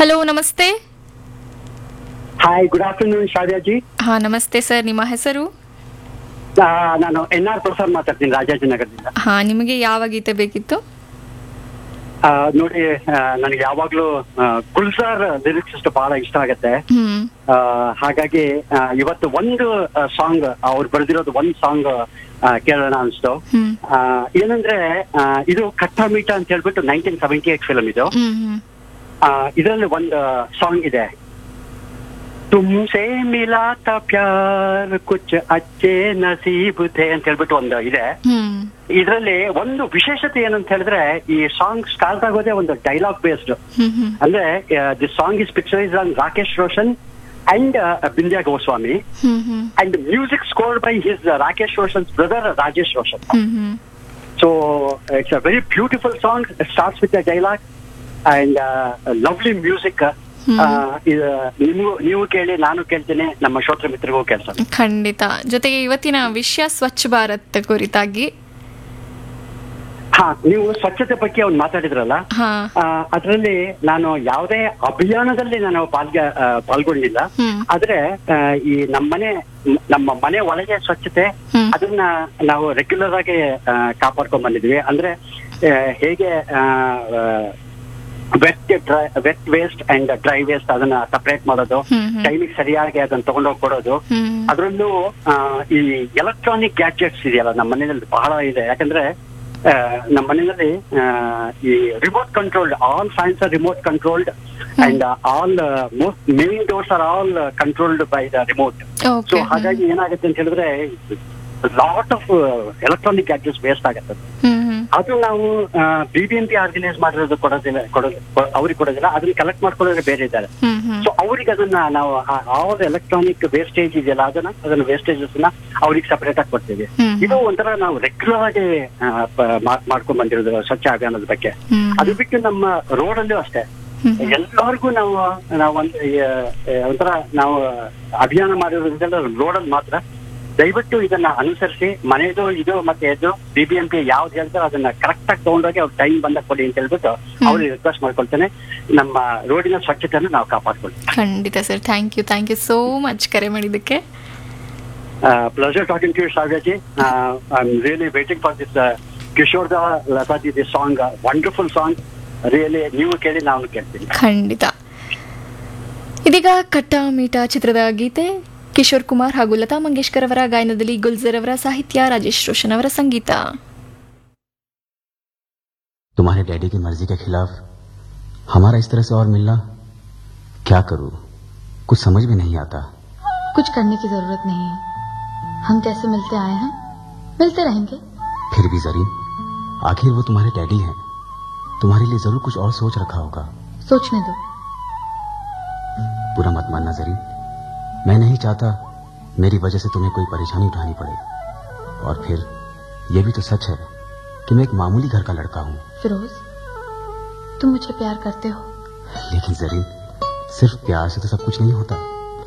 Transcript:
Hello ನಮಸ್ತೆ hi good afternoon ಶಾವ್ಯಾಜಿ ಹಾ ನಮಸ್ತೆ ಸರ್ ನಿಮ್ಮ ಹೆಸರು ಆ, ನಾನು ಎನ್ ಆರ್ ಪ್ರಸಾದ್ ಮಾತಾಡ್ತೀನಿ ರಾಜಾಜಿನಗರದಿಂದ ಹಾ ನಿಮಗೆ ಯಾವ ಗೀತೆ ಬೇಕಿತ್ತು ಆ, ನೋಡಿ ಆ, ನನಗೆ ಯಾವಾಗ್ಲೂ ಆ, ಗುಲ್ಜಾರ್ ಲಿರಿಕ್ಸ್ ಅಷ್ಟು ಬಹಳ ಇಷ್ಟ ಆಗತ್ತೆ ಹ್ಮ್ ಆ, ಹಾಗಾಗಿ ಆ, ಇವತ್ತು ಒಂದು ಸಾಂಗ್ ಅವ್ರು ಬರೆದಿರೋದು ಒಂದು ಸಾಂಗ್ ಕೇಳೋಣ ಅನ್ಸ್ತು ಹ್ಮ್ ಆ, ಏನಂದ್ರೆ ಆ, ಇದು ಕಟ್ಟ ಮೀಟ ಅಂತ ಹೇಳ್ಬಿಟ್ಟು ನೈನ್ಟೀನ್ ಸೆವೆಂಟಿ ಏಟ್ ಫಿಲಮ್ ಇದು ಹ್ಮ್ ಹ್ಮ್ ಇದರಲ್ಲಿ ಒಂದು ಸಾಂಗ್ ಇದೆ ತುಮ್ಸೆ ಮಿಲಾತ ಪ್ಯಾರ್ ಕುಚ್ ಅಚ್ಚೆ ನಸೀಬ್ ಥೆ ಅಂತ ಹೇಳ್ಬಿಟ್ಟು ಒಂದು ಇದೆ ಹ್ಮ್ ಇದರಲ್ಲಿ ಒಂದು ವಿಶೇಷತೆ ಏನಂತ ಹೇಳಿದ್ರೆ ಈ ಸಾಂಗ್ ಸ್ಟಾರ್ಟ್ ಆಗೋದೇ ಒಂದು ಡೈಲಾಗ್ ಬೇಸ್ಡ್ ಹ್ಮ್ ಹ್ಮ್ ಅಂದ್ರೆ the song is picturise on Rakesh Roshan and Bindiya Goswami hmm hmm and music scored by his Rakesh Roshan's brother Rajesh Roshan hmm hmm so it's a very beautiful song starts with the dialogue and lovely music ನೀವು ನೀವು ಕೇಳಿ ನಾನು ಕೇಳ್ತೀನಿ ನಮ್ಮ ಶ್ರೋತ್ರ ಮಿತ್ರರಿಗೂ ಕೇಳ್ತಾರೆ ಖಂಡಿತ ಜೊತೆಗೆ ಇವತ್ತಿನ ವಿಷಯ ಸ್ವಚ್ಛ ಭಾರತ್ ಕುರಿತಾಗಿ ಹಾ ನೀವು ಸ್ವಚ್ಛತೆ ಬಗ್ಗೆ ಅವ್ನು ಮಾತಾಡಿದ್ರಲ್ಲ ಹಾ ಅದರಲ್ಲಿ ನಾನು ಯಾವುದೇ ಅಭಿಯಾನದಲ್ಲಿ ನಾನು ಪಾಲ್ಗ ಆ, ಪಾಲ್ಗೊಂಡಿಲ್ಲ ಹ್ಮ್ ಆದ್ರೆ ಆ, ಈ ನಮ್ಮನೆ ನಮ್ಮ ಮನೆ ಒಳಗೆ ಸ್ವಚ್ಛತೆ ಹ್ಮ್. ಅದನ್ನ ನಾವು ರೆಗ್ಯುಲರ್ ಆಗಿ ಆ, ಕಾಪಾಡ್ಕೊಂಡ್ ಬಂದಿದ್ವಿ ಅಂದ್ರೆ ಆ, ಹೇಗೆ wet dry wet waste and dry waste ಅದನ್ನ ಸಪರೇಟ್ ಮಾಡೋದು ಹ್ಮ್ ಹ್ಮ್ ಟೈಮಿಗೆ ಸರಿಯಾಗಿ ಅದನ್ನ ತಗೊಂಡೋಗಿ ಕೊಡೋದು ಹ್ಮ್ ಅದರಲ್ಲೂ ಆ, ಈ ಎಲೆಕ್ಟ್ರಾನಿಕ್ ಗ್ಯಾಡ್ಜೆಟ್ಸ್ ಇದೆಯಲ್ಲ ನಮ್ಮ ಮನೆಯಲ್ಲಿ ಬಹಳ ಇದೆ ಯಾಕಂದ್ರೆ ಆ, ನಮ್ಮ ಮನೆಯಲ್ಲಿ ಆ, ಈ remote controlled all fans are remote controlled and almost main doors are all controlled by the remote so okay ಹಾಗಾಗಿ ಏನಾಗುತ್ತೆ ಅಂತ ಹೇಳಿದ್ರೆ lot of electronic gadgets waste ಆಗುತ್ತೆ ಹ್ಮ್ ಹ್ಮ್ ಅದು ನಾವು B B M P organise ಮಾಡಿರೋದು ಕೊಡೋದಿಲ್ಲ ಕೊಡೋದು ಅವ್ರಿಗೆ ಕೊಡೋದಿಲ್ಲ ಅದನ್ನ ಕಲೆಕ್ಟ್ ಮಾಡ್ಕೊಳ್ಳೋರು ಬೇರೆ ಇದ್ದಾರೆ ಹ್ಮ್ ಹ್ಮ್ ಸೊ ಅವ್ರಿಗೆ ಅದನ್ನ ನಾವು ಆಲ್ ಎಲೆಕ್ಟ್ರಾನಿಕ್ ವೇಸ್ಟೇಜ್ ಇದೆಯಲ್ಲ ಅದನ್ನ ಅದನ್ನ ವೇಸ್ಟೇಜಸ್ ನ ಅವ್ರಿಗೆ ಸಪರೇಟ್ ಆಗಿ ಕೊಡ್ತೀವಿ ಹ್ಮ್. ಇದು ಒಂಥರ ನಾವು ರೆಗ್ಯುಲರ್ ಆಗಿ ಆ, ಪ- ಮಾ- ಮಾಡ್ಕೊಂಡ್ ಬಂದಿರೋದು ಸ್ವಚ್ಛ ಅಭಿಯಾನದ ಬಗ್ಗೆ ಹ್ಮ್ ಅದು ಬಿಟ್ಟು ನಮ್ಮ ರೋಡ್ ಅಲ್ಲೂ ಅಷ್ಟೇ ಹ್ಮ್. ಎಲ್ಲರಿಗೂ ನಾವು ನಾವು ಒಂದು ಆ, ಆ, ಒಂಥರ ನಾವು ಅಭಿಯಾನ ಮಾಡಿರೋದ್ರಿಂದ ರೋಡ್ ಅಲ್ಲಿ ಮಾತ್ರ ದಯವಿಟ್ಟು ಇದನ್ನ ಅನುಸರಿಸಿ ಮನೆದು ಇದು ಮತ್ತೆ ಇದು ಬಿ ಬಿ ಎಂ ಪಿ ಯಾವ್ದು ಹೇಳ್ತಾರೋ ಅದನ್ನ ಕರೆಕ್ಟ್ ಆಗಿ ತಗೊಂಡೋಗಿ ಅವ್ರ ಟೈಮ್ ಬಂದಾಗ ಕೊಡಿ ಅಂತ ಹೇಳ್ಬಿಟ್ಟು ಅವ್ರಿಗೆ ರಿಕ್ವೆಸ್ಟ್ ಮಾಡ್ಕೊಳ್ತೇನೆ ನಮ್ಮ ರೋಡಿನ ಸ್ವಚ್ಛತೆಯನ್ನು ನಾವು ಕಾಪಾಡ್ಕೊಳ್ತೀವಿ ಖಂಡಿತ sir thank you thank you so much ಕರೆ ಮಾಡಿದ್ದಕ್ಕೆ Uh, pleasure talking to you, Savyaji. Uh, I'm really waiting for this uh, Kishore Da Lataji, this song, uh, wonderful song. Really, ನೀವು ಕೇಳಿ ನಾನು ಕೇಳ್ತೀನಿ ಖಂಡಿತ ಇದೀಗ ಕಟ್ಟ ಮೀಟ ಚಿತ್ರದ ಗೀತೆ ಕಿಶೋರ್ ಕುಮಾರ್ ಹಾಗೂ ಲತಾ ಮಂಗೇಶ್ಕರ್ ಅವರ ಗಾಯನದಲ್ಲಿ ಗುಲ್ಜರ್ ಅವರ ಸಾಹಿತ್ಯ ರಾಜೇಶ್ ರೋಷನ್ ಅವರ ಸಂಗೀತ तुम्हारे डैडी की मर्जी के खिलाफ हमारा इस तरह से और मिलना क्या करूं कुछ समझ में नहीं आता कुछ करने की जरूरत नहीं है हम कैसे मिलते आए हैं मिलते रहेंगे फिर भी जरीन आखिर वो तुम्हारे डैडी हैं तुम्हारे लिए जरूर कुछ और सोच रखा होगा सोचने दो बुरा मत मानना जरीन मैं नहीं चाहता मेरी वजह से तुम्हें कोई परेशानी उठानी पड़े और फिर यह भी तो सच है कि मैं एक मामूली घर का लड़का हूं फिरोज तुम मुझे प्यार करते हो लेकिन जरीन सिर्फ प्यार से तो सब कुछ नहीं होता